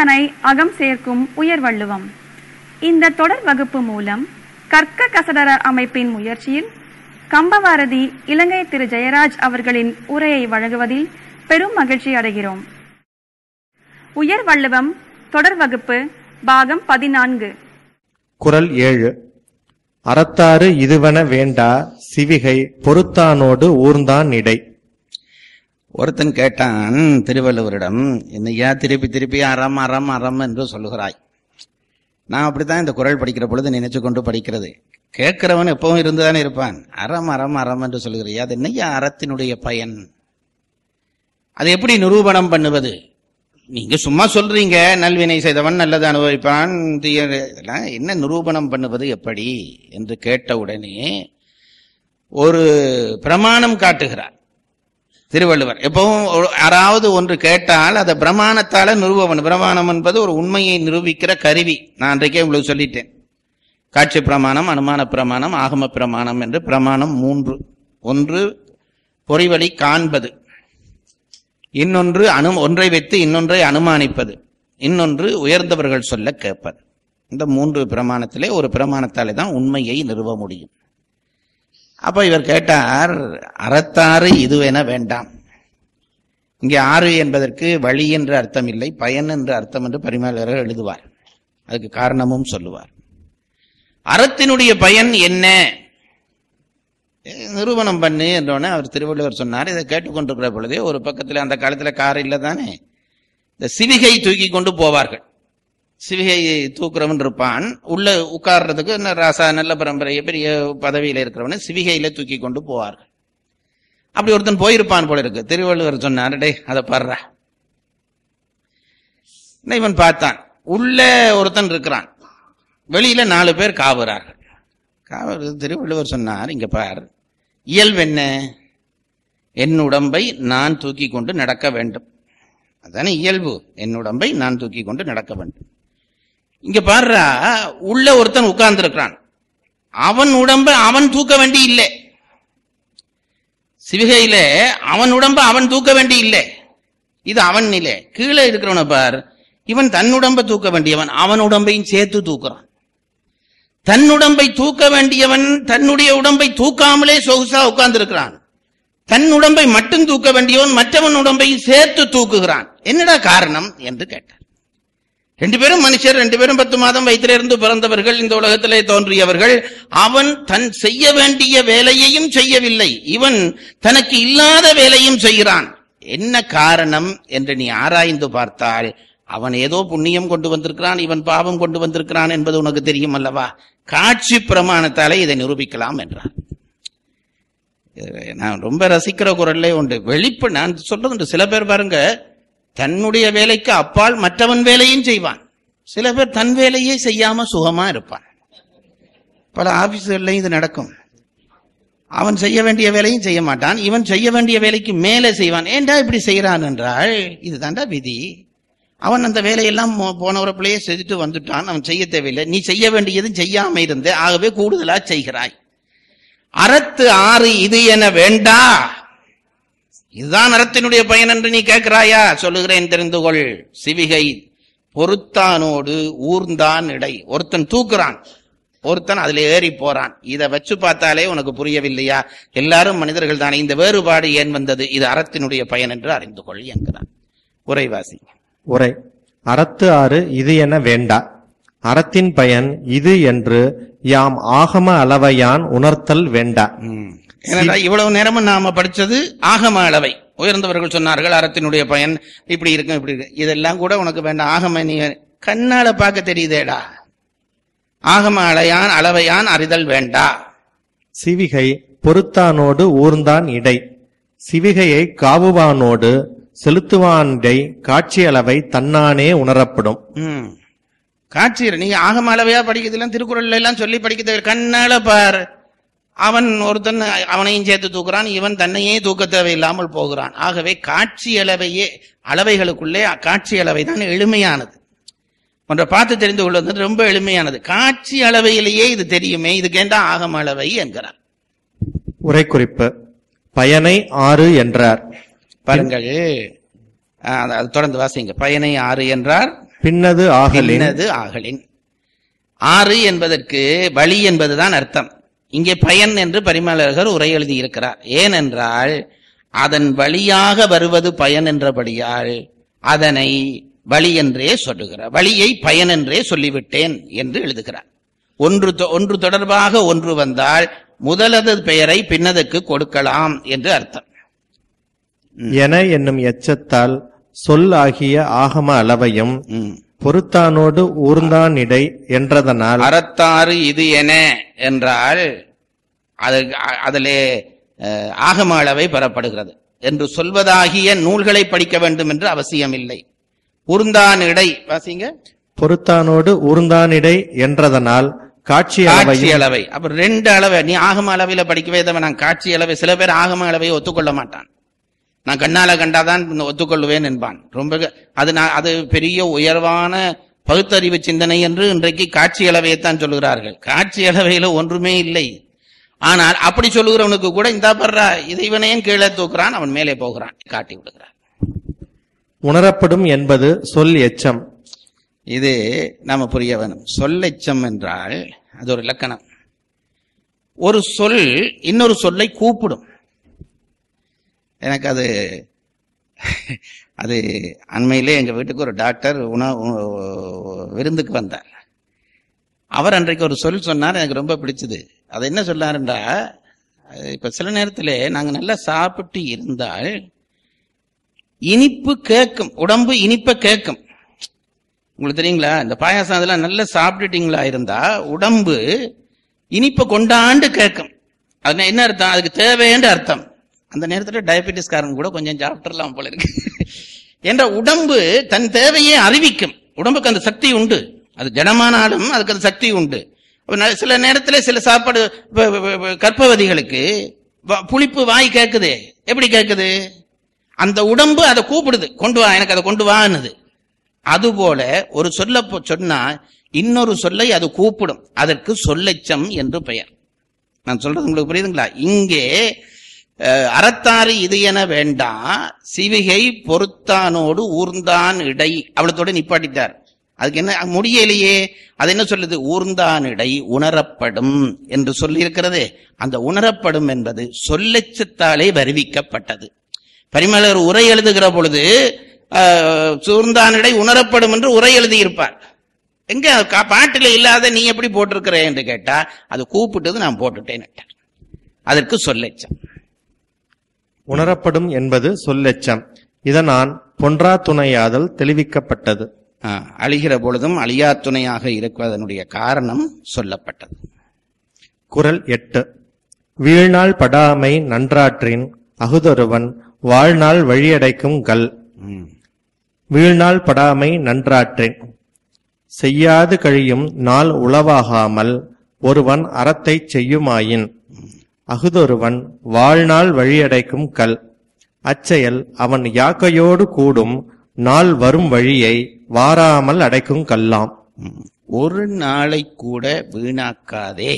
தனை அகம் சேர்க்கும் உயர் வள்ளுவம் இந்த தொடர் வகுப்பு மூலம் கற்க கசடர அமைப்பின் முயற்சியில் கம்பவாரதி இலங்கை திரு ஜெயராஜ் அவர்களின் உரையை வழங்குவதில் பெரும் மகிழ்ச்சி அடைகிறோம் உயர் வள்ளுவம் தொடர் வகுப்பு பாகம் பதினான்கு குறள் ஏழு அறத்தாறு இதுவன வேண்டா சிவிகை பொறுத்தானோடு ஊர்ந்தான் இடை ஒருத்தன் கேட்டான் திருவள்ளுவரிடம் என்னையா திருப்பி திருப்பி அறம் அறம் அறம் என்று சொல்லுகிறாய் நான் அப்படித்தான் இந்த குறள் படிக்கிற பொழுது நினைச்சு கொண்டு படிக்கிறது கேட்கிறவன் எப்பவும் இருந்துதானே இருப்பான் அறம் அறம் அறம் என்று சொல்லுகிறியா அது என்னையா அறத்தினுடைய பயன் அதை எப்படி நிரூபணம் பண்ணுவது நீங்க சும்மா சொல்றீங்க நல்வினை செய்தவன் நல்லது அனுபவிப்பான் தீய இதெல்லாம் என்ன நிரூபணம் பண்ணுவது எப்படி என்று கேட்ட உடனே ஒரு பிரமாணம் காட்டுகிறார் திருவள்ளுவர் எப்பவும் ஒரு- யாராவது ஒன்று கேட்டால் அதை பிரமாணத்தால நிரூபம் பிரமாணம் என்பது ஒரு உண்மையை நிரூபிக்கிற கருவி நான் அன்றைக்கே உங்களுக்கு சொல்லிட்டேன் காட்சி பிரமாணம் அனுமான பிரமாணம் ஆகம பிரமாணம் என்று பிரமாணம் மூன்று ஒன்று பொறிவழி காண்பது இன்னொன்று அனு ஒன்றை வைத்து இன்னொன்றை அனுமானிப்பது இன்னொன்று உயர்ந்தவர்கள் சொல்ல கேட்பது இந்த மூன்று பிரமாணத்திலே ஒரு பிரமாணத்தாலே தான் உண்மையை நிறுவ முடியும் அப்ப இவர் கேட்டார் அறத்தாறு இதுவென வேண்டாம் இங்கே ஆறு என்பதற்கு வழி என்ற அர்த்தம் இல்லை பயன் என்ற அர்த்தம் என்று பரிமாளர்கள் எழுதுவார் அதுக்கு காரணமும் சொல்லுவார் அறத்தினுடைய பயன் என்ன எ, நிரூபணம் பண்ணு என்றோடனே அவர் திருவள்ளுவர் சொன்னார் இதை கேட்டுக்கொண்டிருக்கிற பொழுதே ஒரு பக்கத்தில் அந்த காலத்தில் கார் இல்லை தானே இந்த சிவிகை தூக்கி கொண்டு போவார்கள் சிவிகை தூக்குறவன் இருப்பான் உள்ள உட்கார்றதுக்கு என்ன ராசா நல்ல பரம்பரை பெரிய பதவியில இருக்கிறவனை சிவிகையில தூக்கி கொண்டு போவார்கள் அப்படி ஒருத்தன் போயிருப்பான் போல இருக்கு திருவள்ளுவர் சொன்னார் டேய் அதை பாடுறா இவன் பார்த்தான் உள்ள ஒருத்தன் இருக்கிறான் வெளியில நாலு பேர் காவுறார்கள் காவல் திருவள்ளுவர் சொன்னார் இங்க பார் இயல்பென்ன என் உடம்பை நான் தூக்கி கொண்டு நடக்க வேண்டும் அதானே இயல்பு என் உடம்பை நான் தூக்கி கொண்டு நடக்க வேண்டும் இங்க பாருடா உள்ள ஒருத்தன் உட்கார்ந்து இருக்கிறான் அவன் உடம்ப அவன் தூக்க வேண்டி இல்லை சிவிகையில அவன் உடம்ப அவன் தூக்க வேண்டி இல்லை இது அவன் நிலை கீழே இருக்கிறவன பார் இவன் தன் உடம்ப தூக்க வேண்டியவன் அவன் உடம்பையும் சேர்த்து தூக்குறான் தன் உடம்பை தூக்க வேண்டியவன் தன்னுடைய உடம்பை தூக்காமலே சொகுசா உட்கார்ந்து இருக்கிறான் தன் உடம்பை மட்டும் தூக்க வேண்டியவன் மற்றவன் உடம்பையும் சேர்த்து தூக்குகிறான் என்னடா காரணம் என்று கேட்டார் ரெண்டு பேரும் மனுஷர் ரெண்டு பேரும் பத்து மாதம் வயிற்றிலிருந்து பிறந்தவர்கள் இந்த உலகத்திலே தோன்றியவர்கள் அவன் தன் செய்ய வேண்டிய வேலையையும் செய்யவில்லை இவன் தனக்கு இல்லாத வேலையும் செய்கிறான் என்ன காரணம் என்று நீ ஆராய்ந்து பார்த்தால் அவன் ஏதோ புண்ணியம் கொண்டு வந்திருக்கிறான் இவன் பாவம் கொண்டு வந்திருக்கிறான் என்பது உனக்கு தெரியும் அல்லவா காட்சி பிரமாணத்தாலே இதை நிரூபிக்கலாம் என்றார் இது நான் ரொம்ப ரசிக்கிற குரல்லே உண்டு வெளிப்பு நான் சொல்றது உண்டு. சில பேர் பாருங்க தன்னுடைய வேலைக்கு அப்பால் மற்றவன் வேலையும் செய்வான் சில பேர் தன் வேலையே செய்யாம சுகமா இருப்பான் பல ஆபீஸ்கள்லையும் இது நடக்கும் அவன் செய்ய வேண்டிய வேலையும் செய்ய மாட்டான் இவன் செய்ய வேண்டிய வேலைக்கு மேலே செய்வான் ஏன்டா இப்படி செய்யறான் என்றால் இதுதான்டா விதி அவன் அந்த வேலையெல்லாம் மோ- போன ஒரு பிள்ளையே செஞ்சுட்டு வந்துட்டான் அவன் செய்ய தேவையில்லை நீ செய்ய வேண்டியதும் செய்யாம இருந்தே ஆகவே கூடுதலா செய்கிறாய் அறத்து ஆறு இது என வேண்டா இதுதான் அறத்தினுடைய பயன் என்று நீ கேட்கிறாயா சொல்லுகிறேன் தெரிந்து கொள் சிவிகை பொறுத்தானோடு ஊர்ந்தான் இடை ஒருத்தன் தூக்குறான் ஒருத்தன் அதுல ஏறி போறான் இதை வச்சு பார்த்தாலே உனக்கு புரியவில்லையா எல்லாரும் மனிதர்கள் தானே இந்த வேறுபாடு ஏன் வந்தது இது அறத்தினுடைய பயன் என்று அறிந்து கொள் என்கிறான் உரைவாசி உரை அறத்து ஆறு இது என வேண்டா அறத்தின் பயன் இது என்று யாம் ஆகம அளவையான் உணர்த்தல் வேண்டா ஏனென்றா இவ்வளவு நேரமும் நாம படிச்சது ஆகம அளவை உயர்ந்தவர்கள் சொன்னார்கள் அறத்தினுடைய பயன் இப்படி இருக்கும் இப்படி இருக்கு இதெல்லாம் கூட உனக்கு வேண்டாம் ஆகம நீ கண்ணால பார்க்க தெரியுதேடா ஆகம அலையான் அளவையான் அறிதல் வேண்டா சிவிகை பொறுத்தானோடு ஊர்ந்தான் இடை சிவிகையை காவுவானோடு செலுத்துவானிடை காட்சி அளவை தன்னானே உணரப்படும் ம். காட்சி நீங்க ஆகம அளவையா படிக்கிறதுலாம் திருக்குறள்ல எல்லாம் சொல்லி படிக்கிறது கண்ணால பார் அவன் ஒருத்தன் அவனையும் சேர்த்து தூக்குறான் இவன் தன்னையே தூக்க தேவையில்லாமல் போகிறான் ஆகவே காட்சி அளவையே அளவைகளுக்குள்ளே காட்சி அளவை தான் எளிமையானது ஒன்றை பார்த்து தெரிந்து கொள்வது ரொம்ப எளிமையானது காட்சி அளவையிலேயே இது தெரியுமே இதுக்கேண்டா ஆகம அளவை என்கிறார் உரை குறிப்பு பயனை ஆறு என்றார் பாருங்கள் ஆ, அது- அது தொடர்ந்து வாசிங்க பயனை ஆறு என்றார் பின்னது ஆகலின் பின்னது ஆகலின் ஆறு என்பதற்கு வழி என்பதுதான் அர்த்தம் இங்கே பயன் என்று பரிமலகர் உரை எழுதியிருக்கிறார் ஏனென்றால் அதன் வழியாக வருவது பயன் என்றபடியால் அதனை வழி என்றே சொல்லுகிறார் வழியை பயன் என்றே சொல்லிவிட்டேன் என்று எழுதுகிறார் ஒன்று தொ- ஒன்று தொடர்பாக ஒன்று வந்தால் முதலது பெயரை பின்னதுக்கு கொடுக்கலாம் என்று அர்த்தம் என என்னும் எச்சத்தால் சொல் ஆகிய ஆகம அளவையும் ம். பொறுத்தானோடு ஊர்ந்தானிடை என்றதனால் அறத்தாறு இது என என்றால் அது அ- அதிலே அஹ், ஆகம அளவை பெறப்படுகிறது என்று சொல்வதாகிய நூல்களை படிக்க வேண்டும் என்று அவசியம் இல்லை உருந்தான் இடை வாசிங்க பொறுத்தானோடு ஊர்ந்தானிடை என்றதனால் காட்சி காட்சி அளவையும் அளவை அப்ப ரெண்டு அளவை நீ ஆகம அளவையில படிக்கவே தவிர நான் காட்சி அளவை சில பேர் ஆகம அளவையை ஒத்துக்கொள்ள மாட்டான் நான் கண்ணால கண்டாதான் ஒத்துக்கொள்வேன் என்பான் ரொம்ப க- அது நான் அது பெரிய உயர்வான பகுத்தறிவு சிந்தனை என்று இன்றைக்கு காட்சி அளவையைத்தான் சொல்லுகிறார்கள் காட்சி அளவையில ஒன்றுமே இல்லை ஆனால் அப்படி சொல்லுகிறவனுக்கு கூட இந்தா பர்றா இதை இவனையும் கீழே தூக்குறான் அவன் மேலே போகிறான் காட்டி விடுகிறான் உணரப்படும் என்பது சொல் எச்சம் இது நாம புரிய வேணும் சொல்லெச்சம் என்றால் அது ஒரு இலக்கணம் ஒரு சொல் இன்னொரு சொல்லை கூப்பிடும் எனக்கு அது அது அண்மையிலே எங்க வீட்டுக்கு ஒரு டாக்டர் உணவு விருந்துக்கு வந்தார் அவர் அன்றைக்கு ஒரு சொல் சொன்னார் எனக்கு ரொம்ப பிடிச்சது அது என்ன சொன்னாருன்றா அது இப்ப சில நேரத்திலே நாங்க நல்லா சாப்பிட்டு இருந்தால் இனிப்பு கேட்கும் உடம்பு இனிப்ப கேட்கும் உங்களுக்கு தெரியுங்களா இந்த பாயாசம் அதெல்லாம் நல்லா சாப்பிட்டுட்டீங்களா இருந்தா உடம்பு இனிப்பை கொண்டாண்டு கேட்கும் அது என்ன அர்த்தம் அதுக்கு தேவைன்ற அர்த்தம் அந்த நேரத்துல டயபெட்டிஸ்காரன் கூட கொஞ்சம் சாப்பிட்டுறலாம் போல இருக்கு என்ற உடம்பு தன் தேவையை அறிவிக்கும் உடம்புக்கு அந்த சக்தி உண்டு அது ஜடமானாலும் அதுக்கு அந்த சக்தி உண்டு அப்ப ந- சில நேரத்துல சில சாப்பாடு வ- வ- வ- கர்ப்பவதிகளுக்கு வ- புளிப்பு வாய் கேக்குது எப்படி கேக்குது அந்த உடம்பு அதை கூப்பிடுது கொண்டு வா எனக்கு அதை கொண்டு வான்னுது அதுபோல ஒரு சொல்ல பொ- சொன்னா இன்னொரு சொல்லை அது கூப்பிடும் அதற்கு சொல்லெச்சம் என்று பெயர் நான் சொல்றது உங்களுக்கு புரியுதுங்களா இங்கே அஹ், அறத்தாறு இது என வேண்டாம் சிவிகை பொறுத்தானோடு ஊர்ந்தான் இடை அவ்வளத்தோட நிப்பாட்டிட்டார் அதுக்கு என்ன முடியலையே அது என்ன சொல்லுது ஊர்ந்தான் இடை உணரப்படும் என்று சொல்லி இருக்கிறது அந்த உணரப்படும் என்பது சொல்லெச்சத்தாலே வருவிக்கப்பட்டது பரிமளர் உரை எழுதுகிற பொழுது அஹ், சூர்ந்தானிடை உணரப்படும் என்று உரை எழுதியிருப்பார் எங்க கா- பாட்டுல இல்லாத நீ எப்படி போட்டிருக்கிற என்று கேட்டா அது கூப்பிட்டது நான் போட்டுட்டேன் அதற்கு சொல்லெச்சம் உணரப்படும் என்பது சொல்லெச்சம் இதனால் பொன்றா துணையாதல் தெளிவிக்கப்பட்டது ஆ, அழிகிற பொழுதும் அழியா துணையாக இருப்பதனுடைய காரணம் சொல்லப்பட்டது குறள் எட்டு வீழ்நாள் படாமை நன்றாற்றின் அகுதொருவன் வாழ்நாள் வழியடைக்கும் கல் ம். வீழ்நாள் படாமை நன்றாற்றின் செய்யாது கழியும் நாள் உளவாகாமல் ஒருவன் அறத்தைச் செய்யுமாயின் அகுதொருவன் வாழ்நாள் வழியடைக்கும் கல் அச்செயல் அவன் யாக்கையோடு கூடும் நாள் வரும் வழியை வாராமல் அடைக்கும் கல்லாம் ம். ஒரு நாளை கூட வீணாக்காதே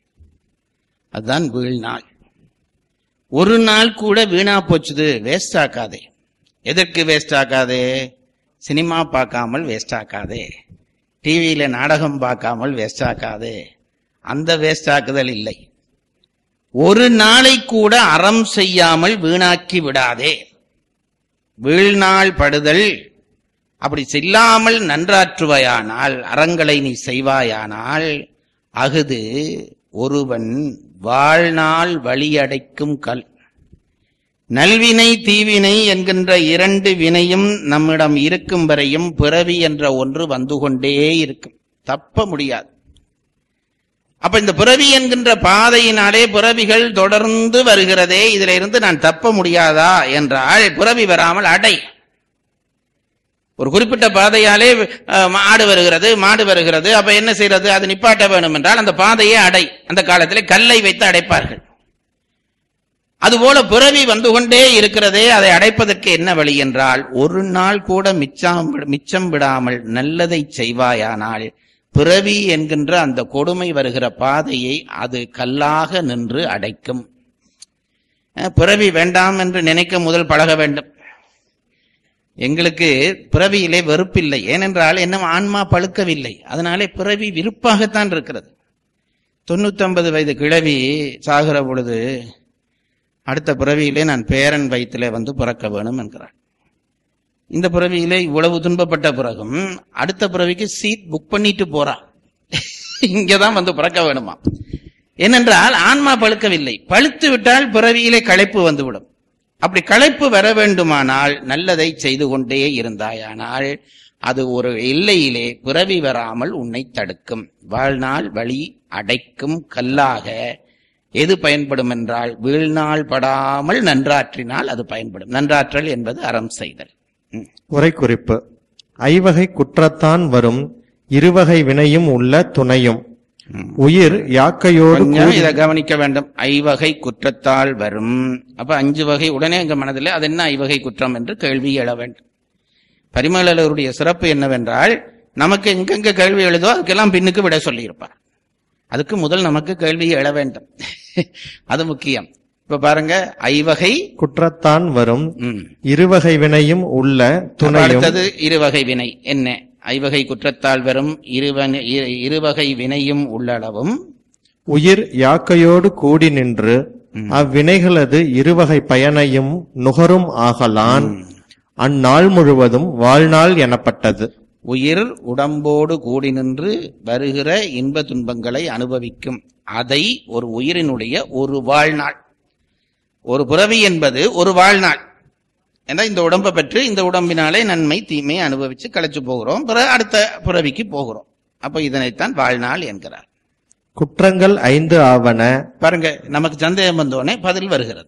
அதுதான் வீழ்நாள் ஒரு நாள் கூட வீணா போச்சுது வேஸ்ட் ஆக்காதே எதற்கு வேஸ்ட் ஆக்காதே சினிமா பார்க்காமல் வேஸ்ட் ஆக்காதே டிவியில நாடகம் பார்க்காமல் வேஸ்ட் ஆக்காதே அந்த வேஸ்ட் ஆக்குதல் இல்லை ஒரு நாளை கூட அறம் செய்யாமல் வீணாக்கி விடாதே வீழ்நாள் படுதல் அப்படி செல்லாமல் நன்றாற்றுவாயானால் அறங்களை நீ செய்வாயானால் அகுது ஒருவன் வாழ்நாள் வழியடைக்கும் கல் நல்வினை தீவினை என்கின்ற இரண்டு வினையும் நம்மிடம் இருக்கும் வரையும் பிறவி என்ற ஒன்று வந்து கொண்டே இருக்கும் தப்ப முடியாது அப்ப இந்த பிறவி என்கின்ற பாதையினாலே பிறவிகள் தொடர்ந்து வருகிறதே இதுல இருந்து நான் தப்ப முடியாதா என்றால் பிறவி வராமல் அடை ஒரு குறிப்பிட்ட பாதையாலே அஹ், மாடு வருகிறது மாடு வருகிறது அப்ப என்ன செய்யறது அது நிப்பாட்ட வேணும் என்றால் அந்த பாதையை அடை அந்த காலத்திலே கல்லை வைத்து அடைப்பார்கள் அதுபோல பிறவி வந்து கொண்டே இருக்கிறதே அதை அடைப்பதற்கு என்ன வழி என்றால் ஒரு நாள் கூட மிச்சம் மிச்சம் விடாமல் நல்லதை செய்வாயானால் பிறவி என்கின்ற அந்த கொடுமை வருகிற பாதையை அது கல்லாக நின்று அடைக்கும் அஹ், பிறவி வேண்டாம் என்று நினைக்க முதல் பழக வேண்டும் எங்களுக்கு பிறவியிலே வெறுப்பில்லை ஏனென்றால் என்ன ஆன்மா பழுக்கவில்லை அதனாலே பிறவி விருப்பாகத்தான் இருக்கிறது தொண்ணூத்தொன்பது வயது கிழவி சாகிற பொழுது அடுத்த பிறவியிலே நான் பேரன் வயிற்றிலே வந்து பிறக்க வேணும் என்கிறாள் இந்த பிறவியிலே இவ்வளவு துன்பப்பட்ட பிறகும் அடுத்த பிறவிக்கு சீட் புக் பண்ணிட்டு போறா இங்கதான் வந்து பிறக்க வேணுமா ஏனென்றால் ஆன்மா பழுக்கவில்லை பழுத்து விட்டால் பிறவியிலே களைப்பு வந்துவிடும் அப்படி களைப்பு வர வேண்டுமானால் நல்லதை செய்து கொண்டே இருந்தாயானால் அது ஒரு எல்லையிலே பிறவி வராமல் உன்னை தடுக்கும் வாழ்நாள் வழி அடைக்கும் கல்லாக எது பயன்படும் என்றால் வீழ்நாள் படாமல் நன்றாற்றினால் அது பயன்படும் நன்றாற்றல் என்பது அறம் செய்தல் ம். உரை குறிப்பு ஐவகை குற்றத்தான் வரும் இருவகை வினையும் உள்ள துணையும் உயிர் யாக்கையோடு கொஞ்சம் கூடி- இதை கவனிக்க வேண்டும் ஐவகை குற்றத்தால் வரும் அப்ப அஞ்சு வகை உடனே எங்க மனதில் அது என்ன ஐவகை குற்றம் என்று கேள்வி எழ வேண்டும் பரிமளருடைய சிறப்பு என்னவென்றால் நமக்கு எங்கெங்க கேள்வி எழுதோ அதுக்கெல்லாம் பின்னுக்கு விட சொல்லியிருப்பார் அதுக்கு முதல் நமக்கு கேள்வி எழ வேண்டும் அது முக்கியம் இப்ப பாருங்க ஐவகை குற்றத்தான் வரும் ம். இருவகை வினையும் உள்ள அப்ப துணையும் அடுத்தது இருவகை வினை என்ன ஐவகை குற்றத்தால் வரும் இருவன இரு- இருவகை வினையும் உள்ளளவும் உயிர் யாக்கையோடு கூடி நின்று அவ்வினைகளது இருவகை பயனையும் நுகரும் ஆகலான் அந்நாள் முழுவதும் வாழ்நாள் எனப்பட்டது உயிர் உடம்போடு கூடி நின்று வருகிற இன்ப துன்பங்களை அனுபவிக்கும் அதை ஒரு உயிரினுடைய ஒரு வாழ்நாள் ஒரு புறவி என்பது ஒரு வாழ்நாள் ஏன்னா இந்த உடம்பை பெற்று இந்த உடம்பினாலே நன்மை தீமை அனுபவிச்சு களைச்சு போகிறோம் பிறகு அடுத்த புறவிக்கு போகிறோம் அப்ப இதனைத்தான் வாழ்நாள் என்கிறார் குற்றங்கள் ஐந்து ஆவன பாருங்க நமக்கு சந்தேகம் வந்தோடனே பதில் வருகிறது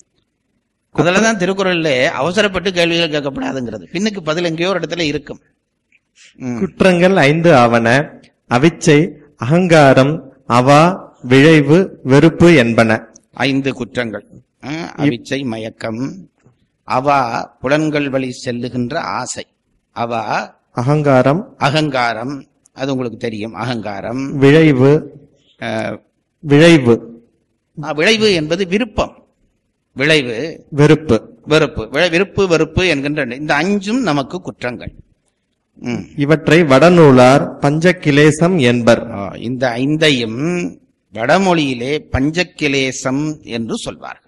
அதுலதான் திருக்குறள்ல அவசரப்பட்டு கேள்விகள் கேட்கப்படாதுங்கிறது பின்னுக்கு பதில் எங்கேயோ ஒரு இடத்துல இருக்கும் ம். குற்றங்கள் ஐந்து ஆவன அவிச்சை அகங்காரம் அவா விழைவு வெறுப்பு என்பன ஐந்து குற்றங்கள் அஹ், அவிச்சை மயக்கம் அவா புலன்கள் வழி செல்லுகின்ற ஆசை அவா அகங்காரம் அகங்காரம் அது உங்களுக்கு தெரியும் அகங்காரம் விழைவு அஹ், விழைவு அஹ், விளைவு என்பது விருப்பம் விளைவு வெறுப்பு வெறுப்பு விளை- விருப்பு வெறுப்பு என்கின்ற இந்த அஞ்சும் நமக்கு குற்றங்கள் ம். இவற்றை வடநூலார் பஞ்சகிலேசம் என்பர் ஆ, இந்த ஐந்தையும் வடமொழியிலே பஞ்சக்கிலேசம் என்று சொல்வார்கள்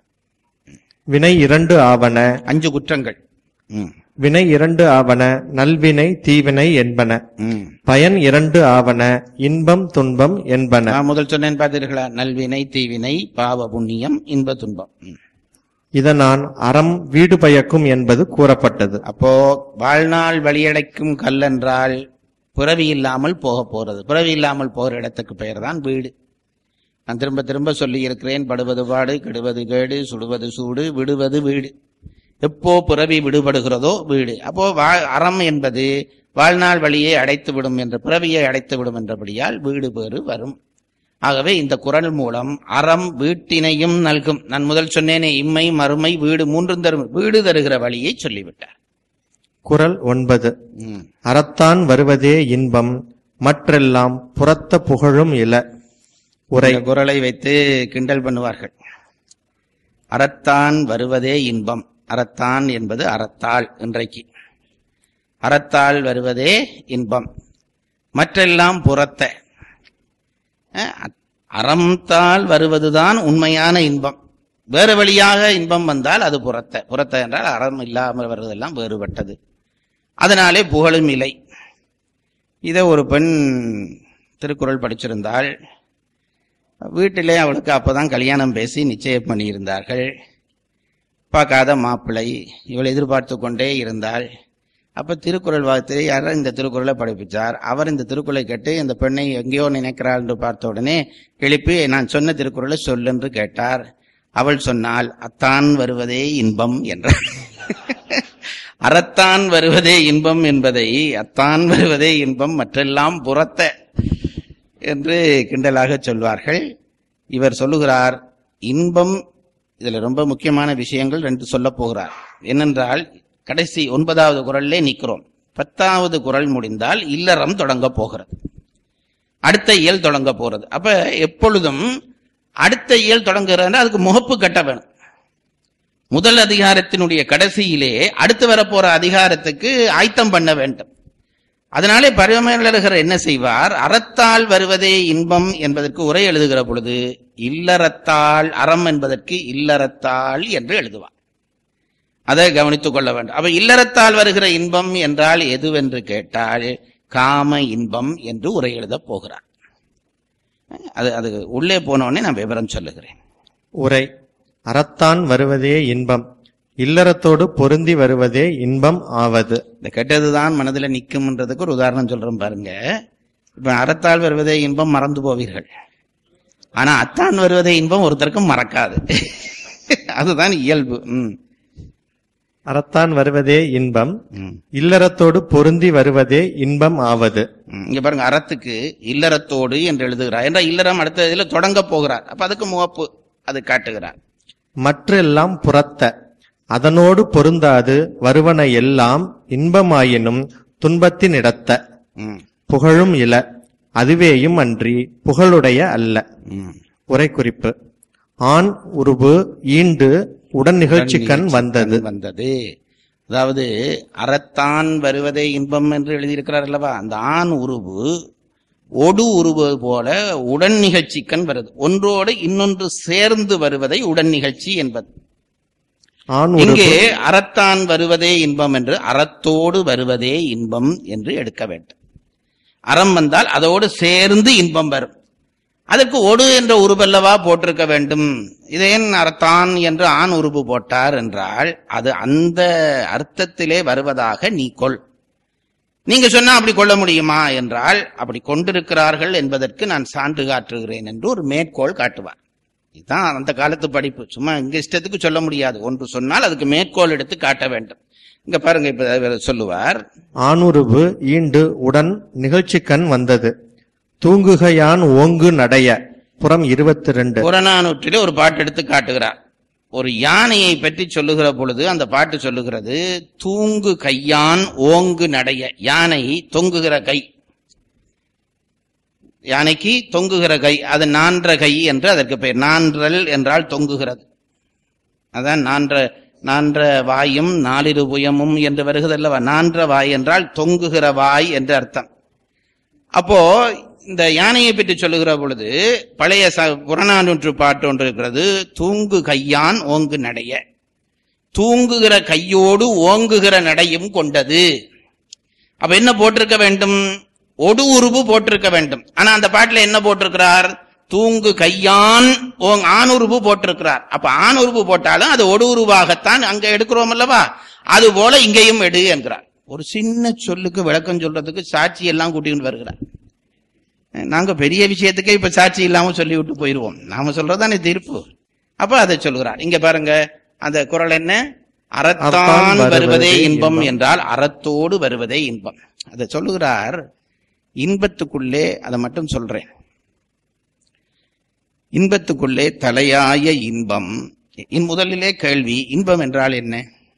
வினை இரண்டு ஆவன அஞ்சு குற்றங்கள் ம், வினை இரண்டு ஆவன நல்வினை தீவினை என்பன ம். பயன் இரண்டு ஆவன இன்பம் துன்பம் என்பன நான் முதல் சொன்னேன் பார்த்தீர்களா நல்வினை தீவினை பாவ புண்ணியம் இன்ப துன்பம் ம். இதனால் அறம் வீடு பயக்கும் என்பது கூறப்பட்டது அப்போ வாழ்நாள் வழியடைக்கும் கல் என்றால் பிறவி இல்லாமல் போக போறது பிறவி இல்லாமல் போகிற இடத்துக்கு பெயர் தான் வீடு நான் திரும்ப திரும்ப சொல்லி இருக்கிறேன் படுவது பாடு கெடுவது கேடு சுடுவது சூடு விடுவது வீடு எப்போ பிறவி விடுபடுகிறதோ வீடு அப்போ வா- அறம் என்பது வாழ்நாள் வழியை அடைத்து விடும் என்ற பிறவியை அடைத்து விடும் என்றபடியால் வீடு பேறு வரும் ஆகவே இந்த குரல் மூலம் அறம் வீட்டினையும் நல்கும் நான் முதல் சொன்னேனே இம்மை மறுமை வீடு மூன்றும் தரும் வீடு தருகிற வழியை சொல்லிவிட்டார் குறள் ஒன்பது ம். அறத்தான் வருவதே இன்பம் மற்றெல்லாம் புறத்த புகழும் இல உரை இந்த குரலை வைத்து கிண்டல் பண்ணுவார்கள் அறத்தான் வருவதே இன்பம் அறத்தான் என்பது அறத்தாள் இன்றைக்கு அறத்தால் வருவதே இன்பம் மற்றெல்லாம் புறத்த அஹ், அறம்தால் வருவதுதான் உண்மையான இன்பம் வேறு வழியாக இன்பம் வந்தால் அது புறத்த புறத்த என்றால் அறம் இல்லாமல் வருவதெல்லாம் வேறுபட்டது அதனாலே புகழும் இலை இதை ஒரு பெண் திருக்குறள் படிச்சிருந்தால் வீட்டிலே அவளுக்கு அப்பதான் கல்யாணம் பேசி நிச்சயம் பண்ணியிருந்தார்கள் பார்க்காத மாப்பிள்ளை இவள் எதிர்பார்த்து கொண்டே இருந்தாள் அப்ப திருக்குறள் வார்த்தை யாரோ இந்த திருக்குறளை படிப்பிச்சார் அவர் இந்த திருக்குறளை கேட்டு இந்த பெண்ணை எங்கேயோ நினைக்கிறாள் என்று பார்த்த உடனே எழுப்பி நான் சொன்ன திருக்குறளை சொல்லு என்று கேட்டார் அவள் சொன்னால் அத்தான் வருவதே இன்பம் என்றார் அறத்தான் வருவதே இன்பம் என்பதை அத்தான் வருவதே இன்பம் மற்றெல்லாம் புறத்த என்று கிண்டலாக சொல்வார்கள் இவர் சொல்லுகிறார் இன்பம் இதுல ரொம்ப முக்கியமான விஷயங்கள் ரெண்டு சொல்ல போகிறார் என்னென்றால் கடைசி ஒன்பதாவது குரல்லே நிக்கிறோம் பத்தாவது குரல் முடிந்தால் இல்லறம் தொடங்க போகிறது அடுத்த இயல் தொடங்க போறது அப்ப எப்பொழுதும் அடுத்த இயல் தொடங்குறதுன்னா அதுக்கு முகப்பு கட்ட வேணும் முதல் அதிகாரத்தினுடைய கடைசியிலே அடுத்து வரப்போற அதிகாரத்துக்கு ஆயத்தம் பண்ண வேண்டும் அதனாலே பரமேலழகர் என்ன செய்வார் அறத்தால் வருவதே இன்பம் என்பதற்கு உரை எழுதுகிற பொழுது இல்லறத்தால் அறம் என்பதற்கு இல்லறத்தால் என்று எழுதுவார் அதை கவனித்துக் கொள்ள வேண்டும் அப்ப இல்லறத்தால் வருகிற இன்பம் என்றால் எதுவென்று கேட்டால் காம இன்பம் என்று உரை எழுதப் போகிறார் அது அது உள்ளே போனோடனே நான் விவரம் சொல்லுகிறேன் உரை அறத்தான் வருவதே இன்பம் இல்லறத்தோடு பொருந்தி வருவதே இன்பம் ஆவது இந்த கெட்டதுதான் மனதில் நிற்கும்ன்றதுக்கு ஒரு உதாரணம் சொல்றேன் பாருங்க இப்ப அறத்தால் வருவதே இன்பம் மறந்து போவீர்கள் ஆனா அத்தான் வருவதே இன்பம் ஒருத்தருக்கும் மறக்காது அதுதான் இயல்பு ம், அறத்தான் வருவதே இன்பம் ம், இல்லறத்தோடு பொருந்தி வருவதே இன்பம் ஆவது ம். இங்க பாருங்க அறத்துக்கு இல்லறத்தோடு என்று எழுதுகிறார் என்ற இல்லறம் அடுத்த இதுல தொடங்க போகிறார் அப்ப அதுக்கு முகப்பு அது காட்டுகிறார் மற்றெல்லாம் புறத்த அதனோடு பொருந்தாது வருவன எல்லாம் இன்பமாயினும் துன்பத்தினிடத்த ம், புகழும் இல அதுவேயும் அன்றி புகழுடைய அல்ல ம். உரை குறிப்பு ஆண் உருவு ஈண்டு உடன் நிகழ்ச்சிக்கண் வந்தது வந்தது அதாவது அறத்தான் வருவதே இன்பம் என்று எழுதியிருக்கிறார் அல்லவா அந்த ஆண் உருவு ஒடு உருவு போல உடன் நிகழ்ச்சிக்கண் வருது ஒன்றோடு இன்னொன்று சேர்ந்து வருவதை உடன் நிகழ்ச்சி என்பது ஆண் உருவு இங்கே அறத்தான் வருவதே இன்பம் என்று அறத்தோடு வருவதே இன்பம் என்று எடுக்க வேண்டும் அறம் வந்தால் அதோடு சேர்ந்து இன்பம் வரும் அதற்கு ஒடு என்ற உருவல்லவா போட்டிருக்க வேண்டும் இதேன் அறத்தான் என்று ஆண் உருவு போட்டார் என்றால் அது அந்த அர்த்தத்திலே வருவதாக நீ கொள் நீங்க சொன்னா அப்படி கொள்ள முடியுமா என்றால் அப்படி கொண்டிருக்கிறார்கள் என்பதற்கு நான் சான்று காட்டுகிறேன் என்று ஒரு மேற்கோள் காட்டுவார் இதுதான் அந்த காலத்து படிப்பு சும்மா இங்க இஷ்டத்துக்கு சொல்ல முடியாது ஒன்று சொன்னால் அதுக்கு மேற்கோள் எடுத்து காட்ட வேண்டும் இங்க பாருங்க இப்ப இவர் சொல்லுவார் ஆணுருவு ஈண்டு உடன் நிகழ்ச்சிக்கண் வந்தது தூங்குகையான் ஓங்கு நடைய புறம் இருபத்தி ரெண்டு புறநானூற்றிலே ஒரு பாட்டு எடுத்து காட்டுகிறார் ஒரு யானையை பற்றி சொல்லுகிற பொழுது அந்த பாட்டு சொல்லுகிறது தூங்கு கையான் ஓங்கு நடைய யானை தொங்குகிற கை யானைக்கு தொங்குகிற கை அது நான்ற கை என்று அதற்கு பெயர் நான்றல் என்றால் தொங்குகிறது அதான் நான்ற நான்ற வாயும் நாலிரு புயமும் என்று வருகிறதல்லவா நான்ற வாய் என்றால் தொங்குகிற வாய் என்று அர்த்தம் அப்போ இந்த யானையை பற்றி சொல்லுகிற பொழுது பழைய ச புறநானூற்று பாட்டு ஒன்று இருக்கிறது தூங்கு கையான் ஓங்கு நடைய தூங்குகிற கையோடு ஓங்குகிற நடையும் கொண்டது அப்ப என்ன போட்டிருக்க வேண்டும் ஒடு உருவு போட்டிருக்க வேண்டும் ஆனா அந்த பாட்டுல என்ன போட்டிருக்கிறார் தூங்கு கையான் ஓங் ஆணுருவு போட்டிருக்கிறார் அப்ப ஆணுருவு போட்டாலும் அது ஒடு உருவாகத்தான் அங்க எடுக்கிறோம் அல்லவா அது போல இங்கேயும் எடு என்கிறார் ஒரு சின்ன சொல்லுக்கு விளக்கம் சொல்றதுக்கு சாட்சி எல்லாம் கூட்டிட்டு வருகிறார் நாங்க பெரிய விஷயத்துக்கே இப்ப சாட்சி இல்லாம சொல்லி விட்டு போயிருவோம் நாம சொல்றதானே தீர்ப்பு அப்ப அதை சொல்லுகிறார் இங்க பாருங்க அந்த குரல் என்ன அறத்தான் அறத்தான் வருவதே வருவதே இன்பம் இன்பம். என்றால் அறத்தோடு வருவதே இன்பம் அதை சொல்லுகிறார் இன்பத்துக்குள்ளே அதை மட்டும் சொல்றேன் இன்பத்துக்குள்ளே தலையாய இன்பம் இன் முதலிலே கேள்வி இன்பம் என்றால் என்ன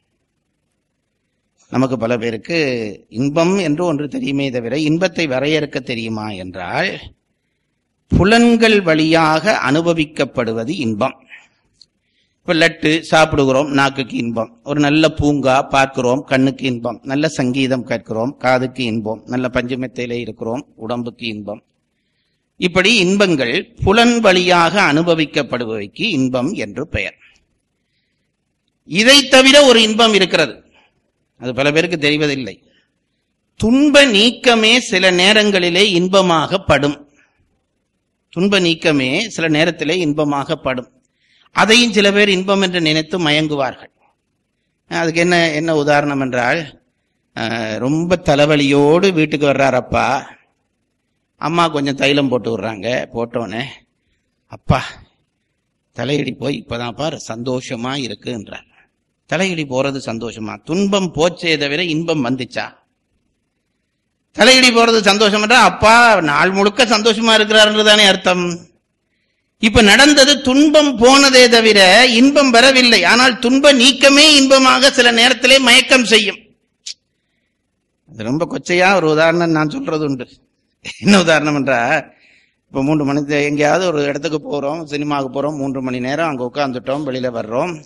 நமக்கு பல பேருக்கு இன்பம் என்று ஒன்று தெரியுமே தவிர இன்பத்தை வரையறுக்க தெரியுமா என்றால் புலன்கள் வழியாக அனுபவிக்கப்படுவது இன்பம் இப்ப லட்டு சாப்பிடுகிறோம் நாக்குக்கு இன்பம் ஒரு நல்ல பூங்கா பார்க்கிறோம் கண்ணுக்கு இன்பம் நல்ல சங்கீதம் கேட்கிறோம் காதுக்கு இன்பம் நல்ல பஞ்சமெத்தையிலே இருக்கிறோம் உடம்புக்கு இன்பம் இப்படி இன்பங்கள் புலன் வழியாக அனுபவிக்கப்படுபவைக்கு இன்பம் என்று பெயர் இதை தவிர ஒரு இன்பம் இருக்கிறது அது பல பேருக்கு தெரிவதில்லை துன்ப நீக்கமே சில நேரங்களிலே இன்பமாக படும் துன்ப நீக்கமே சில நேரத்திலே இன்பமாக படும் அதையும் சில பேர் இன்பம் என்று நினைத்து மயங்குவார்கள் அதுக்கு என்ன என்ன உதாரணம் என்றால் அஹ், ரொம்ப தலைவலியோடு வீட்டுக்கு வர்றார் அப்பா அம்மா கொஞ்சம் தைலம் போட்டு விடுறாங்க போட்டோன்னே அப்பா தலையடி போய் இப்பதான் பாரு சந்தோஷமா இருக்குன்றார் தலையடி போறது சந்தோஷமா துன்பம் போச்சே தவிர இன்பம் வந்துச்சா தலையடி போறது சந்தோஷம் என்றா அப்பா நாள் முழுக்க சந்தோஷமா இருக்கிறாருன்றதானே அர்த்தம் இப்ப நடந்தது துன்பம் போனதே தவிர இன்பம் வரவில்லை ஆனால் துன்ப நீக்கமே இன்பமாக சில நேரத்திலே மயக்கம் செய்யும் அது ரொம்ப கொச்சையா ஒரு உதாரணம் நான் சொல்றது உண்டு என்ன உதாரணம் என்றா இப்ப மூன்று மணி எங்கேயாவது ஒரு இடத்துக்கு போறோம் சினிமாவுக்கு போறோம் மூன்று மணி நேரம் அங்க உட்காந்துட்டோம் வெளியில வர்றோம்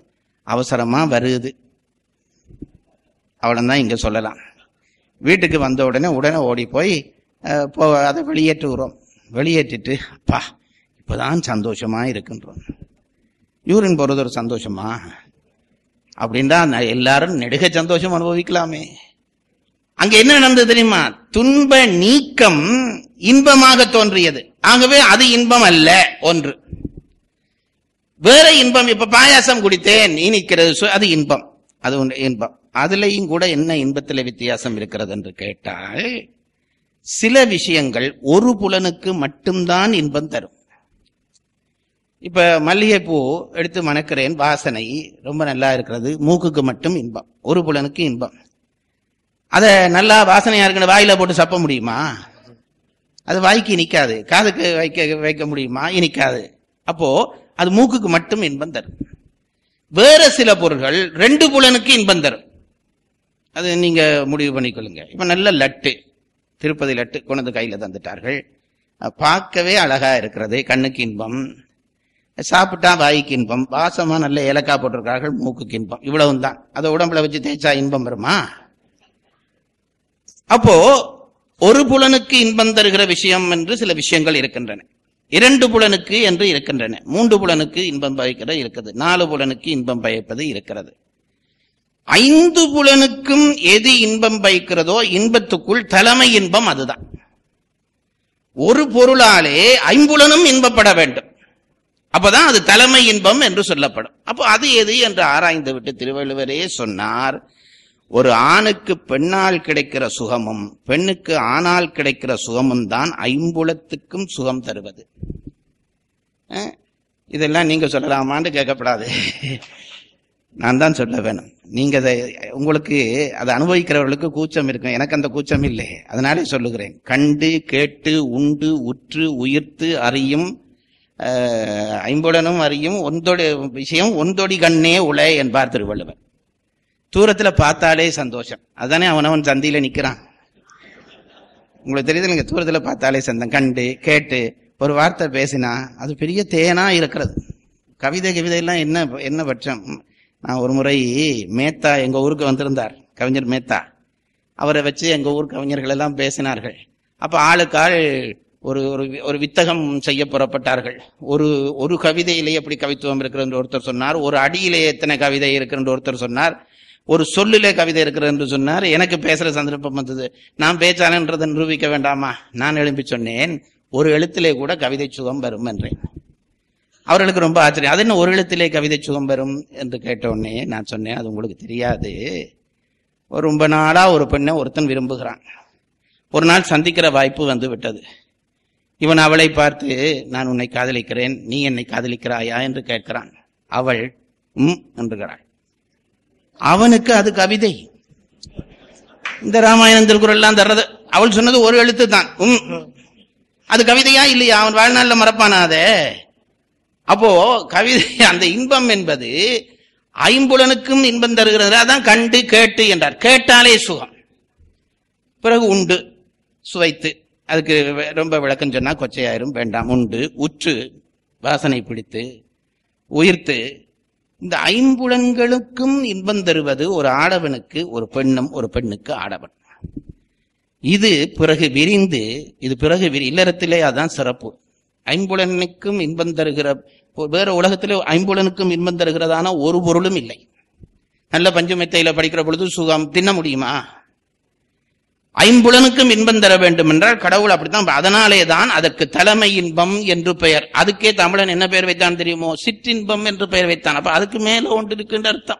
அவசரமா வருது அவ்வளவுதான் இங்க சொல்லலாம் வீட்டுக்கு வந்த உடனே உடனே ஓடி போய் அஹ், போ அதை வெளியேற்றுகிறோம் வெளியேற்றிட்டு அப்பா இப்பதான் சந்தோஷமா இருக்குன்றோம் யூரின் போறது ஒரு சந்தோஷமா அப்படின்னா ந- எல்லாரும் நெடுக சந்தோஷம் அனுபவிக்கலாமே அங்க என்ன நடந்தது தெரியுமா துன்ப நீக்கம் இன்பமாக தோன்றியது ஆகவே அது இன்பம் அல்ல ஒன்று வேற இன்பம் இப்ப பாயாசம் குடித்தேன் இனிக்கிறது சு- அது இன்பம் அது ஒன்று இன்பம் அதுலயும் கூட என்ன இன்பத்துல வித்தியாசம் இருக்கிறது என்று கேட்டால் சில விஷயங்கள் ஒரு புலனுக்கு மட்டும்தான் இன்பம் தரும் இப்ப மல்லிகைப்பூ எடுத்து மணக்கிறேன் வாசனை ரொம்ப நல்லா இருக்கிறது மூக்குக்கு மட்டும் இன்பம் ஒரு புலனுக்கு இன்பம் அத நல்லா வாசனையா இருக்குன்னு வாயில போட்டு சப்ப முடியுமா அது வாய்க்கு இனிக்காது காதுக்கு வைக்க வைக்க முடியுமா இனிக்காது அப்போ அது மூக்குக்கு மட்டும் இன்பம் தரும் வேற சில பொருள்கள் ரெண்டு புலனுக்கு இன்பம் தரும் அது நீங்க முடிவு பண்ணிக்கொள்ளுங்க இப்ப நல்ல லட்டு திருப்பதி லட்டு கொண்டு வந்து கையில தந்துட்டார்கள் அஹ் பார்க்கவே அழகா இருக்கிறது கண்ணுக்கு இன்பம் சாப்பிட்டா வாய்க்கு இன்பம் வாசமா நல்ல ஏலக்காய் போட்டிருக்கார்கள் மூக்குக்கு இன்பம் இவ்வளவும் தான் அதை உடம்புல வச்சு தேய்ச்சா இன்பம் வருமா அப்போ ஒரு புலனுக்கு இன்பம் தருகிற விஷயம் என்று சில விஷயங்கள் இருக்கின்றன இரண்டு புலனுக்கு என்று இருக்கின்றன மூன்று புலனுக்கு இன்பம் பயக்கிறது இருக்குது நாலு புலனுக்கு இன்பம் பயப்பது இருக்கிறது ஐந்து புலனுக்கும் எது இன்பம் பயக்கிறதோ இன்பத்துக்குள் தலைமை இன்பம் அதுதான் ஒரு பொருளாலே ஐம்புலனும் இன்பப்பட வேண்டும் அப்பதான் அது தலைமை இன்பம் என்று சொல்லப்படும் அப்போ அது எது என்று ஆராய்ந்து விட்டு திருவள்ளுவரே சொன்னார் ஒரு ஆணுக்கு பெண்ணால் கிடைக்கிற சுகமும் பெண்ணுக்கு ஆணால் கிடைக்கிற சுகமும் தான் ஐம்புலத்துக்கும் சுகம் தருவது அஹ், இதெல்லாம் நீங்க சொல்லலாமான்னு கேட்கப்படாது நான் தான் சொல்ல வேணும் நீங்க அதை உங்களுக்கு அதை அனுபவிக்கிறவர்களுக்கு கூச்சம் இருக்கும் எனக்கு அந்த கூச்சம் இல்லை அதனாலே சொல்லுகிறேன் கண்டு கேட்டு உண்டு உற்று உயிர்த்து அறியும் அஹ், ஐம்புலனும் அறியும் ஒந்தொடி விஷயம் ஒந்தொடி கண்ணே உலை என்பார் திருவள்ளுவர் தூரத்துல பார்த்தாலே சந்தோஷம் அதானே அவனவன் சந்தியில நிக்கிறான் உங்களுக்கு தெரியுது நீங்க தூரத்துல பார்த்தாலே சந்தம் கண்டு கேட்டு ஒரு வார்த்தை பேசினா அது பெரிய தேனா இருக்கிறது கவிதை கவிதை எல்லாம் என்ன என்ன பட்சம் நான் ஒரு முறை மேத்தா எங்க ஊருக்கு வந்திருந்தார் கவிஞர் மேத்தா அவரை வச்சு எங்க ஊர் கவிஞர்கள் எல்லாம் பேசினார்கள் அப்ப ஆளுக்காள் ஒரு ஒரு வி- ஒரு வித்தகம் செய்ய புறப்பட்டார்கள் ஒரு ஒரு கவிதையிலே எப்படி கவித்துவம் இருக்கிறது என்று ஒருத்தர் சொன்னார் ஒரு அடியிலே எத்தனை கவிதை இருக்கிறது என்று ஒருத்தர் சொன்னார் ஒரு சொல்லிலே கவிதை இருக்கிறது என்று சொன்னார் எனக்கு பேசுற சந்தர்ப்பம் வந்தது நான் பேச்சாளன்றதை நிரூபிக்க வேண்டாமா நான் எழும்பி சொன்னேன் ஒரு எழுத்திலே கூட கவிதை சுகம் வரும் என்றேன் அவர்களுக்கு ரொம்ப ஆச்சரியம் அது என்ன ஒரு எழுத்திலே கவிதை சுகம் வரும் என்று கேட்ட உடனே நான் சொன்னேன் அது உங்களுக்கு தெரியாது ஒரு ரொம்ப நாளா ஒரு பெண்ணை ஒருத்தன் விரும்புகிறான் ஒரு நாள் சந்திக்கிற வாய்ப்பு வந்து விட்டது இவன் அவளை பார்த்து நான் உன்னை காதலிக்கிறேன் நீ என்னை காதலிக்கிறாயா என்று கேட்கிறான் அவள் உம் என்றுகிறாள் அவனுக்கு அது கவிதை இந்த ராமாயணம் திருக்குறள் எல்லாம் தர்றது அவள் சொன்னது ஒரு எழுத்து தான் உம் அது கவிதையா இல்லையா அவன் வாழ்நாள்ல மறப்பானா அதே அப்போ கவிதை அந்த இன்பம் என்பது ஐம்புலனுக்கும் இன்பம் தருகிறது அதான் கண்டு கேட்டு என்றார் கேட்டாலே சுகம் பிறகு உண்டு சுவைத்து அதுக்கு வெ- ரொம்ப விளக்கம் சொன்னா கொச்சையாயிரும் வேண்டாம் உண்டு உற்று வாசனை பிடித்து உயிர்த்து இந்த ஐம்புலன்களுக்கும் இன்பம் தருவது ஒரு ஆடவனுக்கு ஒரு பெண்ணும் ஒரு பெண்ணுக்கு ஆடவன் இது பிறகு விரிந்து இது பிறகு விரி இல்லறத்திலே அதான் சிறப்பு ஐம்புலனுக்கும் இன்பம் தருகிற வேற உலகத்திலே ஐம்புலனுக்கும் இன்பம் தருகிறதான ஒரு பொருளும் இல்லை நல்ல பஞ்சமெத்தையில படிக்கிற பொழுது சுகம் தின்ன முடியுமா ஐம்புலனுக்கும் இன்பம் தர வேண்டும் என்றால் கடவுள் அப்படித்தான் அதனாலே தான் அதற்கு தலைமை இன்பம் என்று பெயர் அதுக்கே தமிழன் என்ன பெயர் வைத்தான் தெரியுமோ சிற்றின்பம் என்று பெயர் வைத்தான் அப்ப அதுக்கு மேல ஒன்று இருக்குன்ற அர்த்தம்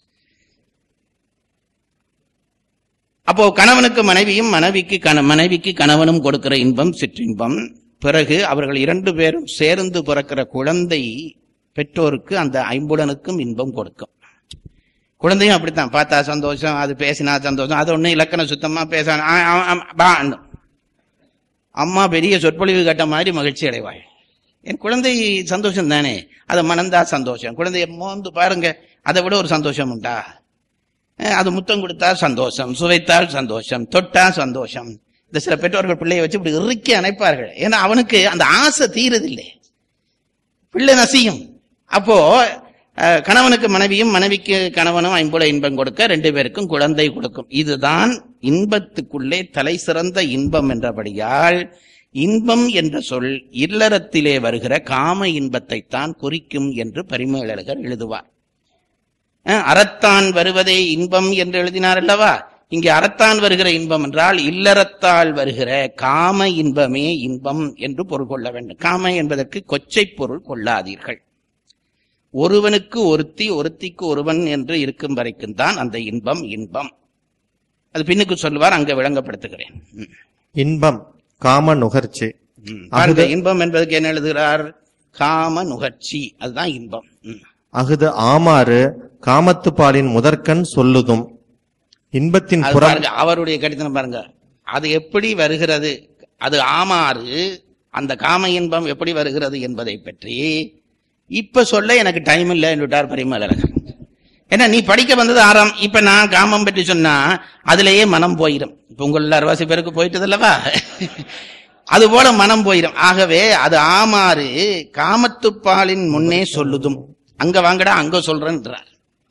அப்போ கணவனுக்கு மனைவியும் மனைவிக்கு கண மனைவிக்கு கணவனும் கொடுக்கிற இன்பம் சிற்றின்பம் பிறகு அவர்கள் இரண்டு பேரும் சேர்ந்து பிறக்கிற குழந்தை பெற்றோருக்கு அந்த ஐம்புலனுக்கும் இன்பம் கொடுக்கும் குழந்தையும் அப்படித்தான் பார்த்தா சந்தோஷம் அது பேசினா சந்தோஷம் அது ஒண்ணு இலக்கண சுத்தமா பேச ஆ, ஆ, ஆ, பா, அண்ணும். அம்மா பெரிய சொற்பொழிவு கேட்ட மாதிரி மகிழ்ச்சி அடைவாள் என் குழந்தை சந்தோஷம் தானே அதை மணந்தா சந்தோஷம் குழந்தைய மோந்து பாருங்க அதை விட ஒரு சந்தோஷம் உண்டா அஹ் அது முத்தம் கொடுத்தா சந்தோஷம் சுவைத்தால் சந்தோஷம் தொட்டா சந்தோஷம் இந்த சில பெற்றோர்கள் பிள்ளையை வச்சு இப்படி இறுக்கி அணைப்பார்கள் ஏன்னா அவனுக்கு அந்த ஆசை தீரதில்லை பிள்ளை நசியும் அப்போ அஹ், கணவனுக்கு மனைவியும் மனைவிக்கு கணவனும் ஐம்புல இன்பம் கொடுக்க ரெண்டு பேருக்கும் குழந்தை கொடுக்கும் இதுதான் இன்பத்துக்குள்ளே தலை சிறந்த இன்பம் என்றபடியால் இன்பம் என்ற சொல் இல்லறத்திலே வருகிற காம இன்பத்தை தான் குறிக்கும் என்று பரிமேலழகர் எழுதுவார் அஹ், அறத்தான் வருவதே இன்பம் என்று எழுதினார் அல்லவா இங்கே அறத்தான் வருகிற இன்பம் என்றால் இல்லறத்தால் வருகிற காம இன்பமே இன்பம் என்று பொருள் கொள்ள வேண்டும் காம என்பதற்கு கொச்சை பொருள் கொள்ளாதீர்கள் ஒருவனுக்கு ஒருத்தி ஒருத்திக்கு ஒருவன் என்று இருக்கும் வரைக்கும் தான் அந்த இன்பம் இன்பம் அது பின்னுக்கு சொல்லுவார் அங்க விளங்கப்படுத்துகிறேன் ம். இன்பம் காம நுகர்ச்சி ம். பாருங்க இன்பம் என்பதற்கு என்ன எழுதுகிறார் காம நுகர்ச்சி அதுதான் இன்பம் ம். அகுது ஆமாறு காமத்துப்பாலின் முதற்கண் சொல்லுதும் இன்பத்தின் அது புறம் பாருங்க அவருடைய கடிதம் பாருங்க அது எப்படி வருகிறது அது ஆமாறு அந்த காம இன்பம் எப்படி வருகிறது என்பதை பற்றி இப்ப சொல்ல எனக்கு டைம் இல்லை என்றுட்டார் பரிமலரகர் ஏன்னா நீ படிக்க வந்தது ஆறாம் இப்ப நான் காமம் பற்றி சொன்னா அதுலயே மனம் போயிடும் இப்ப உங்கள அறுவாசி பேருக்கு போயிட்டது அல்லவா அது போல மனம் போயிடும் ஆகவே அது ஆமாறு காமத்துப்பாலின் முன்னே சொல்லுதும் அங்க வாங்கடா அங்க சொல்றேன்றார்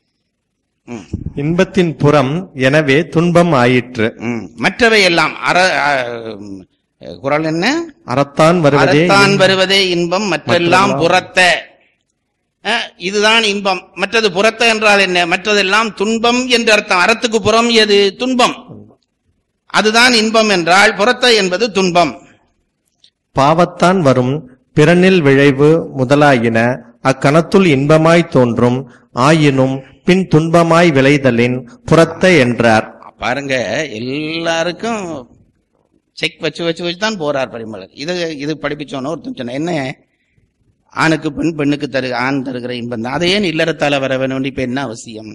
ம் இன்பத்தின் புறம் எனவே துன்பம் ஆயிற்று ம். மற்றவை எல்லாம் அற அஹ், குரல் என்ன அறத்தான் வருவதே அறத்தான் வருவதே இன்பம் மற்றெல்லாம் புறத்த அஹ், இதுதான் இன்பம் மற்றது புறத்த என்றால் என்ன மற்றதெல்லாம் துன்பம் என்று அர்த்தம் அறத்துக்கு புறம் எது துன்பம் அதுதான் இன்பம் என்றால் புறத்த என்பது துன்பம் பாவத்தான் வரும் பிறனில் விழைவு முதலாயின அக்கணத்துள் இன்பமாய் தோன்றும் ஆயினும் பின் துன்பமாய் விளைதலின் புறத்த என்றார் பாருங்க எல்லாருக்கும் செக் வச்சு வச்சு வச்சு தான் போறார் பரிமளர் இது இது படிப்பிச்சோன்னு ஒருத்தன் சொன்ன என்ன ஆணுக்கு பெண் பெண்ணுக்கு தரு ஆண் தருகிற இன்பம் தான் அதை ஏன் இல்லறத்தால வர வேணும் இப்ப என்ன அவசியம்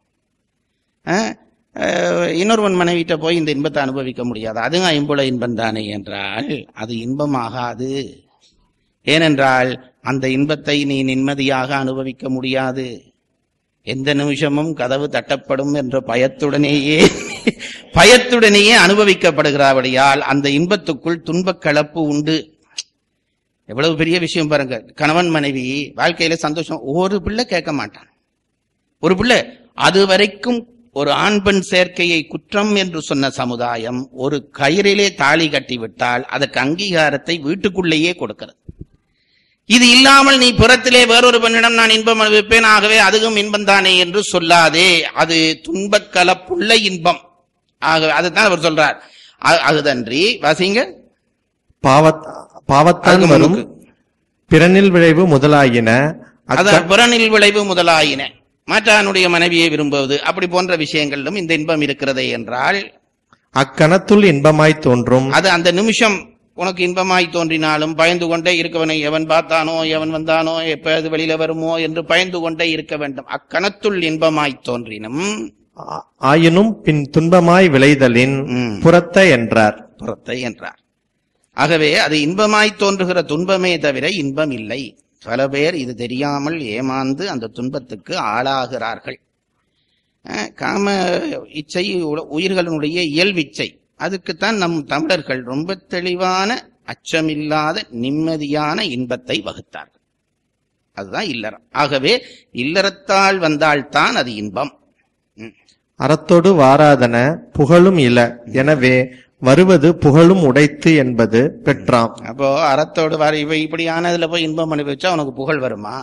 ஆ? அஹ், இன்னொருவன் மனைவிட்ட போய் இந்த இன்பத்தை அனுபவிக்க முடியாது அதுவும் ஐம்புல இன்பம் தானே என்றால் அது இன்பமாகாது ஏனென்றால் அந்த இன்பத்தை நீ நிம்மதியாக அனுபவிக்க முடியாது எந்த நிமிஷமும் கதவு தட்டப்படும் என்ற பயத்துடனேயே பயத்துடனேயே அனுபவிக்கப்படுகிறபடியால் அந்த இன்பத்துக்குள் துன்பக் கலப்பு உண்டு எவ்வளவு பெரிய விஷயம் பாருங்க கணவன் மனைவி வாழ்க்கையில சந்தோஷம் ஒரு பிள்ளை கேட்க மாட்டான் ஒரு பிள்ளை அது வரைக்கும் ஒரு ஆண் பெண் சேர்க்கையை குற்றம் என்று சொன்ன சமுதாயம் ஒரு கயிறிலே தாலி கட்டிவிட்டால் அதற்கு அங்கீகாரத்தை வீட்டுக்குள்ளேயே கொடுக்கிறது இது இல்லாமல் நீ புறத்திலே வேறொரு பெண்ணிடம் நான் இன்பம் அனுபவிப்பேன் ஆகவே அதுவும் இன்பம் தானே என்று சொல்லாதே அது துன்பக் கலப்புள்ள இன்பம் ஆகவே அதுதான் அவர் சொல்றார் அ- அதுதன்றி வாசிங்க பாவத் பாவத்தான் அதுக்கு வரும் முன்னுக்கு. பிறனில் விளைவு முதலாயின அக்க- அதான் புறனில் விளைவு முதலாயின மாற்றானுடைய மனைவியை விரும்புவது அப்படி போன்ற விஷயங்களிலும் இந்த இன்பம் இருக்கிறதே என்றால் அக்கணத்துள் இன்பமாய் தோன்றும் அது அந்த நிமிஷம் உனக்கு இன்பமாய் தோன்றினாலும் பயந்து கொண்டே இருக்கவனை எவன் பார்த்தானோ எவன் வந்தானோ எப்ப அது வெளியில வருமோ என்று பயந்து கொண்டே இருக்க வேண்டும் அக்கணத்துள் இன்பமாய் தோன்றினும் ஆ- ஆயினும் பின் துன்பமாய் விளைதலின் ம். புறத்த என்றார் புறத்தை என்றார் ஆகவே அது இன்பமாய் தோன்றுகிற துன்பமே தவிர இன்பம் இல்லை பல பேர் இது தெரியாமல் ஏமாந்து அந்த துன்பத்துக்கு ஆளாகிறார்கள் அஹ், காம இச்சை உல- உயிர்களினுடைய இயல்பிச்சை அதுக்குத்தான் நம் தமிழர்கள் ரொம்ப தெளிவான அச்சமில்லாத நிம்மதியான இன்பத்தை வகுத்தார்கள் அதுதான் இல்லறம் ஆகவே இல்லறத்தால் வந்தால்தான் அது இன்பம் ம். அறத்தொடு வாராதன புகழும் இல எனவே வருவது புகழும் உடைத்து என்பது பெற்றாம் அப்போ அறத்தோடு வர இவ இப்படியானதுல போய் இன்பம் அனுபவிச்சா உனக்கு புகழ் வருமா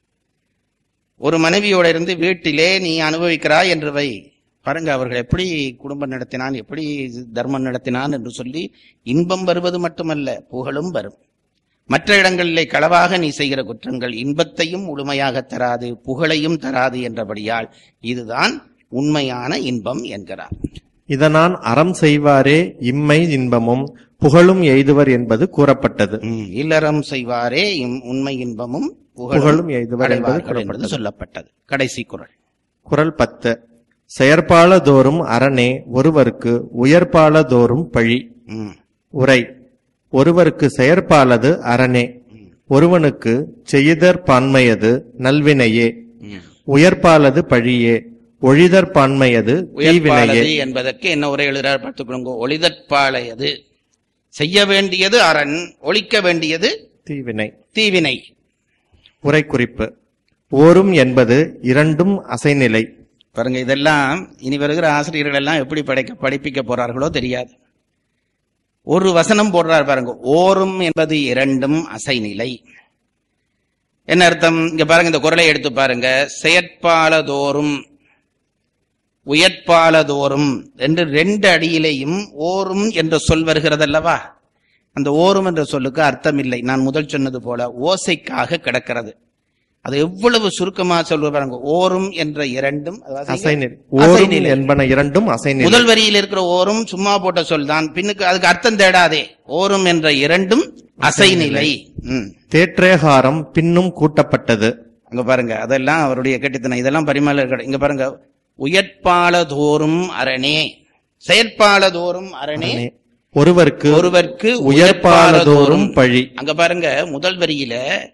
ஒரு மனைவியோட இருந்து வீட்டிலே நீ அனுபவிக்கிறாய் என்று வை பாருங்க அவர்கள் எப்படி குடும்பம் நடத்தினான் எப்படி தர்மம் நடத்தினான் என்று சொல்லி இன்பம் வருவது மட்டுமல்ல புகழும் வரும் மற்ற இடங்களிலே களவாக நீ செய்கிற குற்றங்கள் இன்பத்தையும் முழுமையாக தராது புகழையும் தராது என்றபடியால் இதுதான் உண்மையான இன்பம் என்கிறார் இதனான் அறம் செய்வாரே இம்மை இன்பமும் புகழும் எய்துவர் என்பது கூறப்பட்டது ம், இல்லறம் செய்வாரே இம் உண்மை இன்பமும் புகழும் புகழும் எய்துவர் என்பது அடைவார்கள் என்பது கூறப்பட்டது. சொல்லப்பட்டது கடைசி குரல் குறள் பத்து செயற்பாலதோறும் அரணே ஒருவருக்கு உயர்பாலதோறும் பழி ம், உரை ஒருவருக்கு செயற்பாலது அரணே ஒருவனுக்கு செய்தற்பான்மையது நல்வினையே ம். உயர்பாலது பழியே ஒழிதற்பான்மையது தீவினையே உயர்ப்பாளது என்பதற்கு என்ன உரை எழுதுறார் பார்த்துக்கொள்ளுங்க ஒளிதற்பாளையது செய்ய வேண்டியது அரண் ஒழிக்க வேண்டியது தீவினை தீவினை உரை குறிப்பு ஓரும் என்பது இரண்டும் அசைநிலை பாருங்க இதெல்லாம் இனி வருகிற ஆசிரியர்கள் எல்லாம் எப்படி படைக்க படிப்பிக்க போறார்களோ தெரியாது ஒரு வசனம் போடுறார் பாருங்க ஓரும் என்பது இரண்டும் அசைநிலை என்ன அர்த்தம் இங்க பாருங்க இந்த குரலை எடுத்து பாருங்க செயற்பாலதோறும் உயற்பாலதோறும் என்று ரெண்டு அடியிலேயும் ஓரும் என்ற சொல் வருகிறது அல்லவா அந்த ஓரும் என்ற சொல்லுக்கு அர்த்தம் இல்லை நான் முதல் சொன்னது போல ஓசைக்காக கிடக்கிறது அது எவ்வளவு சுருக்கமா சொல்ற பாருங்க ஓரும் என்ற இரண்டும் அதாவது அசைநிலை ஓரும் அசைநிலை. என்பன இரண்டும் அசைநிலை முதல் வரியில் இருக்கிற ஓரும் சும்மா போட்ட சொல் தான் பின்னுக்கு அதுக்கு அர்த்தம் தேடாதே ஓரும் என்ற இரண்டும் அசைநிலை ம். தேற்றேகாரம் பின்னும் கூட்டப்பட்டது அங்க பாருங்க அதெல்லாம் அவருடைய கெட்டித்தனம் இதெல்லாம் பரிமாளர்கள் இங்க பாருங்க உயர்ப்பாலதோறும் அரணே செயற்பாலதோறும் அரணே ஒருவருக்கு ஒருவர்க்கு உயர்ப்பாலதோறும் பழி அங்க பாருங்க முதல் வரியில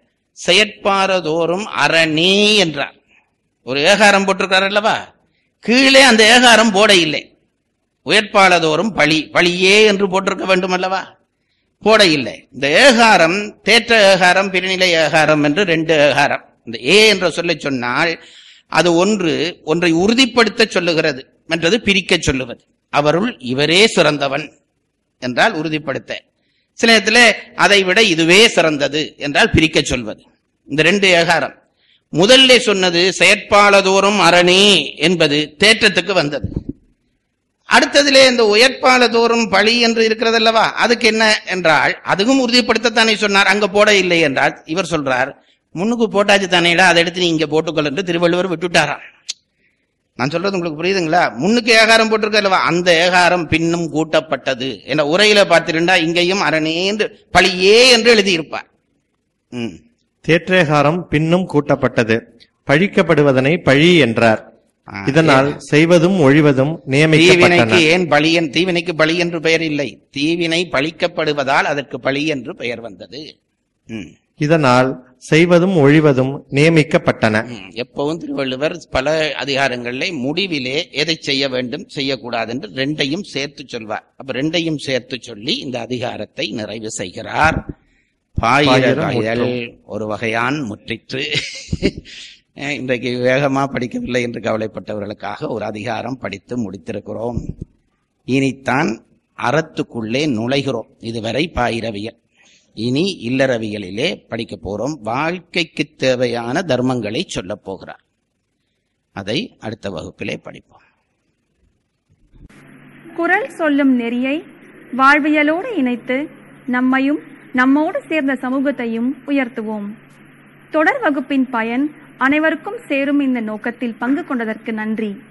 செயற்பாரதோறும் அரணே என்றார் ஒரு ஏகாரம் போட்டிருக்காரு அல்லவா கீழே அந்த ஏகாரம் போட இல்லை உயர்ப்பாளதோறும் பழி பழியே என்று போட்டிருக்க வேண்டும் அல்லவா போட இல்லை இந்த ஏகாரம் தேற்ற ஏகாரம் பிறநிலை ஏகாரம் என்று ரெண்டு ஏகாரம் இந்த ஏ என்ற சொல்லை சொன்னால் அது ஒன்று ஒன்றை உறுதிப்படுத்த சொல்லுகிறது மற்றது பிரிக்க சொல்லுவது அவருள் இவரே சிறந்தவன் என்றால் உறுதிப்படுத்த சில நேரத்தில் அதை விட இதுவே சிறந்தது என்றால் பிரிக்க சொல்வது இந்த ரெண்டு ஏகாரம் முதல்ல சொன்னது செயற்பாலதோறும் அரணே என்பது தேற்றத்துக்கு வந்தது அடுத்ததிலே இந்த உயர்ப்பாலதோறும் பழி என்று இருக்கிறது அல்லவா அதுக்கு என்ன என்றால் அதுவும் உறுதிப்படுத்தத்தானே சொன்னார் அங்க போட இல்லை என்றால் இவர் சொல்றார் முன்னுக்கு போட்டாச்சு தானேடா அதை எடுத்து நீ இங்க போட்டுக்கொள் என்று திருவள்ளுவர் விட்டுட்டாராம் நான் சொல்றது உங்களுக்கு புரியுதுங்களா முன்னுக்கு ஏகாரம் போட்டிருக்க அல்லவா அந்த ஏகாரம் பின்னும் கூட்டப்பட்டது என்ற உரையில பார்த்திருந்தா இங்கேயும் அரணே என்று பழியே என்று எழுதியிருப்பார் ம் தேற்றேகாரம் பின்னும் கூட்டப்பட்டது பழிக்கப்படுவதனை பழி என்றார் ஆ, இதனால் செய்வதும் ஒழிவதும் தீவினைக்கு நியமிக்கப்பட்டன ஏன் பழியன் தீவினைக்கு பழி என்று பெயர் இல்லை தீவினை பழிக்கப்படுவதால் அதற்கு பழி என்று பெயர் வந்தது ம். இதனால் செய்வதும் ஒழிவதும் நியமிக்கப்பட்டன ம். எப்பவும் திருவள்ளுவர் பல அதிகாரங்களிலே முடிவிலே எதை செய்ய வேண்டும் செய்யக்கூடாது என்று ரெண்டையும் சேர்த்து சொல்வார் அப்ப ரெண்டையும் சேர்த்து சொல்லி இந்த அதிகாரத்தை நிறைவு செய்கிறார் பாயிர பாயிர வயல் முற்றும். ஒரு வகையான் முற்றிற்று அஹ் இன்றைக்கு வேகமா படிக்கவில்லை என்று கவலைப்பட்டவர்களுக்காக ஒரு அதிகாரம் படித்து முடித்திருக்கிறோம் இனித்தான் அறத்துக்குள்ளே நுழைகிறோம் இதுவரை பாயிரவியல் இனி இல்லறவியலிலே படிக்க போறோம் வாழ்க்கைக்கு தேவையான தர்மங்களை சொல்லப் போகிறார் அதை அடுத்த வகுப்பிலே படிப்போம் குரல் சொல்லும் நெறியை வாழ்வியலோடு இணைத்து நம்மையும் நம்மோடு சேர்ந்த சமூகத்தையும் உயர்த்துவோம் தொடர் வகுப்பின் பயன் அனைவருக்கும் சேரும் இந்த நோக்கத்தில் பங்கு கொண்டதற்கு நன்றி